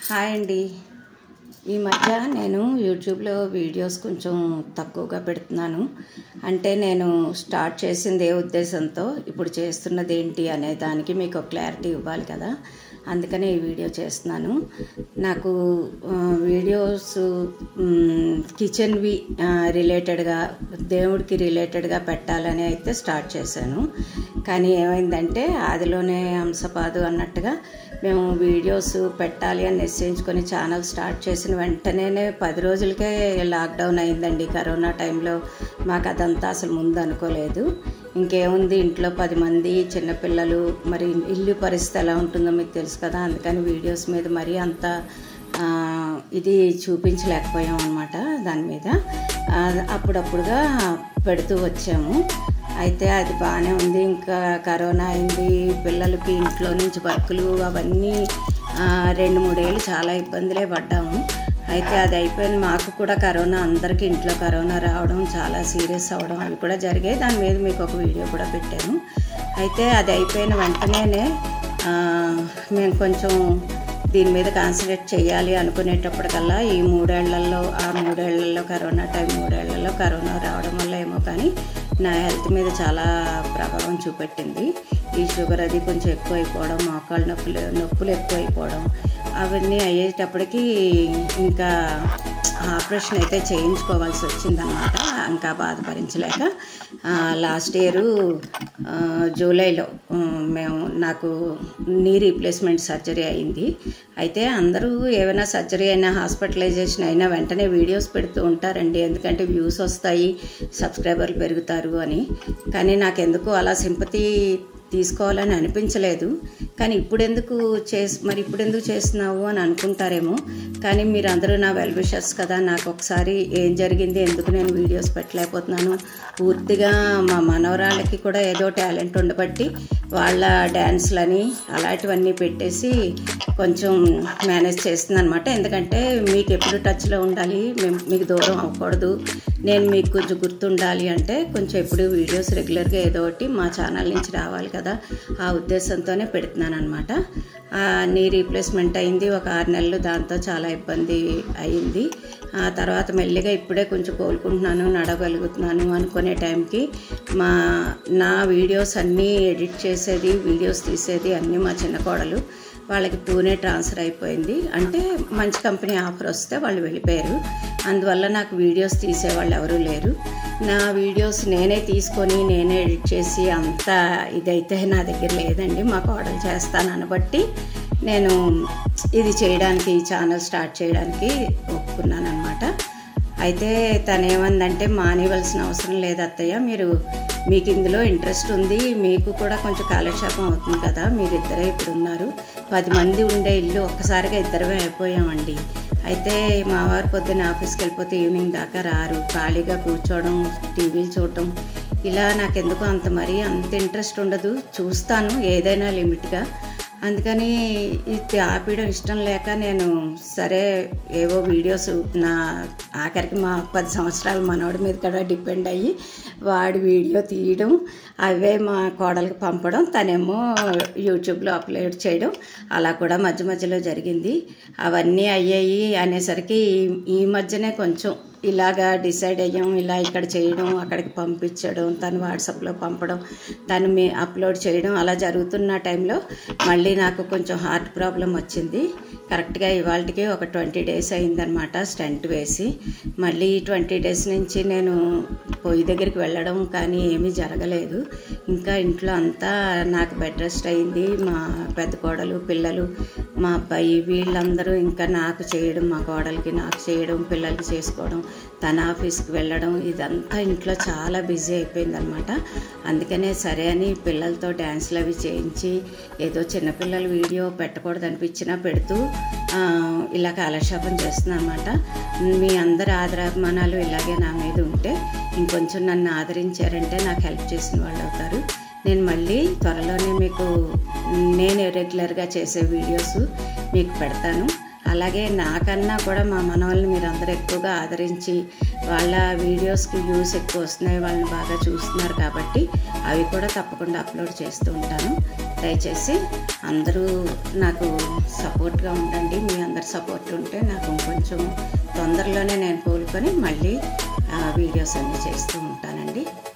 hi అండి ఈ మధ్య నేను యూట్యూబ్లో వీడియోస్ కొంచెం తక్కువగా పెడుతున్నాను అంటే నేను స్టార్ట్ చేసింది ఏ ఉద్దేశంతో ఇప్పుడు చేస్తున్నది ఏంటి అనే దానికి మీకు క్లారిటీ ఇవ్వాలి కదా అందుకనే ఈ వీడియో చేస్తున్నాను నాకు ఆ, వీడియోస్ మ్, కిచెన్వి ఆ, రిలేటెడ్గా దేవుడికి రిలేటెడ్గా పెట్టాలని అయితే స్టార్ట్ చేశాను కానీ ఏమైందంటే ఆదిలోనే అంశపాదు అన్నట్టుగా మేము వీడియోస్ పెట్టాలి అని నిశ్చయించుకొని ఛానల్ స్టార్ట్ చేసిన వెంటనే పది రోజులకే లాక్డౌన్ అయిందండి కరోనా టైంలో మాకు అదంతా అసలు ముందు అనుకోలేదు ఇంకేముంది ఇంట్లో పది మంది చిన్నపిల్లలు మరి ఇల్లు పరిస్థితి ఎలా ఉంటుందో మీకు తెలుసు కదా అందుకని వీడియోస్ మీద మరీ అంత ఆ, ఇది చూపించలేకపోయాం అనమాట దాని మీద ఆ, అప్పుడప్పుడుగా పెడుతూ వచ్చాము అయితే అది బాగానే ఉంది ఇంకా కరోనా అయింది పిల్లలకి ఇంట్లో నుంచి వర్కులు అవన్నీ ఆ, రెండు మూడేళ్ళు చాలా ఇబ్బందులే పడ్డాము అయితే అది అయిపోయింది మాకు కూడా కరోనా అందరికీ ఇంట్లో కరోనా రావడం చాలా సీరియస్ అవ్వడం అవి కూడా జరిగాయి దాని మీద మీకు ఒక వీడియో కూడా పెట్టాను అయితే అది అయిపోయిన వెంటనే ఆ, మేము కొంచెం దీని మీద కాన్సన్ట్రేట్ చేయాలి అనుకునేటప్పటికల్లా ఈ మూడేళ్లలో ఆ మూడేళ్లలో కరోనా టైం మూడేళ్లలో కరోనా రావడం వల్ల ఏమో కానీ నా హెల్త్ మీద చాలా ప్రభావం చూపెట్టింది ఈ షుగర్ అది కొంచెం ఎక్కువైపోవడం మోకాళ్ళ నొప్పులు నొప్పులు ఎక్కువైపోవడం అవన్నీ అయ్యేటప్పటికి ఇంకా ఆపరేషన్ అయితే చేయించుకోవాల్సి వచ్చిందనమాట ఇంకా బాధ భరించలేక లాస్ట్ ఇయర్ జూలైలో ఆ, మేము నాకు నీ రీప్లేస్మెంట్ సర్జరీ అయింది అయితే అందరూ ఏమైనా సర్జరీ అయినా హాస్పిటలైజేషన్ అయినా వెంటనే వీడియోస్ పెడుతూ ఉంటారండి ఎందుకంటే వ్యూస్ వస్తాయి సబ్స్క్రైబర్లు పెరుగుతారు అని కానీ నాకు ఎందుకు అలా సింపతి తీసుకోవాలని అనిపించలేదు కానీ ఇప్పుడు ఎందుకు చేసి మరి ఇప్పుడు ఎందుకు చేస్తున్నావు అని అనుకుంటారేమో కానీ మీరు అందరూ నా వెల్ విషర్స్ కదా నాకు ఒకసారి ఏం జరిగింది ఎందుకు నేను వీడియోస్ పెట్టలేకపోతున్నాను పూర్తిగా మా మనవరాళ్ళకి కూడా ఏదో టాలెంట్ ఉండబట్టి వాళ్ళ డ్యాన్స్లని అలాంటివన్నీ పెట్టేసి కొంచెం మేనేజ్ చేస్తుంది అనమాట ఎందుకంటే మీకు ఎప్పుడు టచ్లో ఉండాలి మేము మీకు దూరం అవ్వకూడదు నేను మీకు కొంచెం గుర్తుండాలి అంటే కొంచెం ఎప్పుడు వీడియోస్ రెగ్యులర్గా ఏదో ఒకటి మా ఛానల్ నుంచి రావాలి కదా ఆ ఉద్దేశంతోనే పెడుతున్నాను అనమాట నీ రీప్లేస్మెంట్ అయింది ఒక ఆరు నెలలు దాంతో చాలా ఇబ్బంది అయింది ఆ తర్వాత మెల్లిగా ఇప్పుడే కొంచెం కోలుకుంటున్నాను నడవగలుగుతున్నాను అనుకునే టైంకి మా నా వీడియోస్ అన్నీ ఎడిట్ చేసేది వీడియోస్ తీసేది అన్నీ మా చిన్న కోడలు వాళ్ళకి పూణే ట్రాన్స్ఫర్ అయిపోయింది అంటే మంచి కంపెనీ ఆఫర్ వస్తే వాళ్ళు వెళ్ళిపోయారు అందువల్ల నాకు వీడియోస్ తీసేవాళ్ళు ఎవరూ లేరు నా వీడియోస్ నేనే తీసుకొని నేనే ఎడిట్ చేసి అంత ఇదైతే నా దగ్గర లేదండి మా కోడలు చేస్తాను అనబట్టి నేను ఇది చేయడానికి ఈ ఛానల్ స్టార్ట్ చేయడానికి ఒప్పుకున్నాను అనమాట అయితే తను ఏమందంటే మానేవలసిన అవసరం లేదు అత్తయ్య మీరు మీకు ఇందులో ఇంట్రెస్ట్ ఉంది మీకు కూడా కొంచెం కాలక్షేపం అవుతుంది కదా మీరిద్దరే ఇప్పుడు ఉన్నారు పది మంది ఉండే ఇల్లు ఒక్కసారిగా ఇద్దరమే అయిపోయామండి అయితే మా వారు పొద్దున్న ఆఫీస్కి వెళ్ళిపోతే ఈవినింగ్ దాకా రారు ఖాళీగా కూర్చోవడం టీవీలు చూడటం ఇలా నాకెందుకు అంత మరీ అంత ఇంట్రెస్ట్ ఉండదు చూస్తాను ఏదైనా లిమిట్గా అందుకని ఇది ఆపేయడం ఇష్టం లేక నేను సరే ఏవో వీడియోస్ నా ఆఖరికి మా పది సంవత్సరాల మనవడి మీద కూడా డిపెండ్ అయ్యి వాడి వీడియో తీయడం అవే మా కోడలికి పంపడం తనేమో యూట్యూబ్లో అప్లోడ్ చేయడం అలా కూడా మధ్య మధ్యలో జరిగింది అవన్నీ అయ్యాయి అనేసరికి ఈ- ఈ మధ్యనే కొంచెం ఇలాగా డిసైడ్ అయ్యాం ఇలా ఇక్కడ చేయడం అక్కడికి పంపించడం తను వాట్సాప్లో పంపడం తను మీ అప్లోడ్ చేయడం అలా జరుగుతున్న టైంలో మళ్ళీ నాకు కొంచెం హార్ట్ ప్రాబ్లం వచ్చింది కరెక్ట్గా ఇవాళకి ఒక ట్వంటీ డేస్ అయిందనమాట స్టెంట్ వేసి మళ్ళీ ట్వంటీ డేస్ నుంచి నేను పొయ్యి దగ్గరికి వెళ్ళడం కానీ ఏమీ జరగలేదు ఇంకా ఇంట్లో అంతా నాకు బెడ్ రెస్ట్ అయింది మా పెద్ద కోడలు పిల్లలు మా అబ్బాయి వీళ్ళందరూ ఇంకా నాకు చేయడం మా కోడలికి నాకు చేయడం పిల్లలకి చేసుకోవడం తన ఆఫీస్కి వెళ్ళడం ఇదంతా ఇంట్లో చాలా బిజీ అయిపోయింది అనమాట అందుకనే సరే అని పిల్లలతో డ్యాన్స్లు అవి చేయించి ఏదో చిన్నపిల్లల వీడియో పెట్టకూడదు అనిపించినా పెడుతూ ఆ, ఇలా కాలక్షేపం చేస్తున్నాను అనమాట మీ అందరి ఆదరాభిమానాలు ఇలాగే నా మీద ఉంటే ఇంకొంచెం నన్ను ఆదరించారంటే నాకు హెల్ప్ చేసిన వాళ్ళు అవుతారు నేను మళ్ళీ త్వరలోనే మీకు నేను రెగ్యులర్గా చేసే వీడియోస్ మీకు పెడతాను అలాగే నాకన్నా కూడా మా మనవాళ్ళని మీరు అందరూ ఎక్కువగా ఆదరించి వాళ్ళ వీడియోస్కి వ్యూస్ ఎక్కువ వస్తున్నాయి వాళ్ళని బాగా చూస్తున్నారు కాబట్టి అవి కూడా తప్పకుండా అప్లోడ్ చేస్తూ ఉంటాను దయచేసి అందరూ నాకు సపోర్ట్గా ఉండండి మీ అందరి అందరి సపోర్ట్ ఉంటే నాకు కొంచెం తొందరలోనే నేను కోలుకొని మళ్ళీ ఆ, వీడియోస్ అన్నీ చేస్తూ ఉంటానండి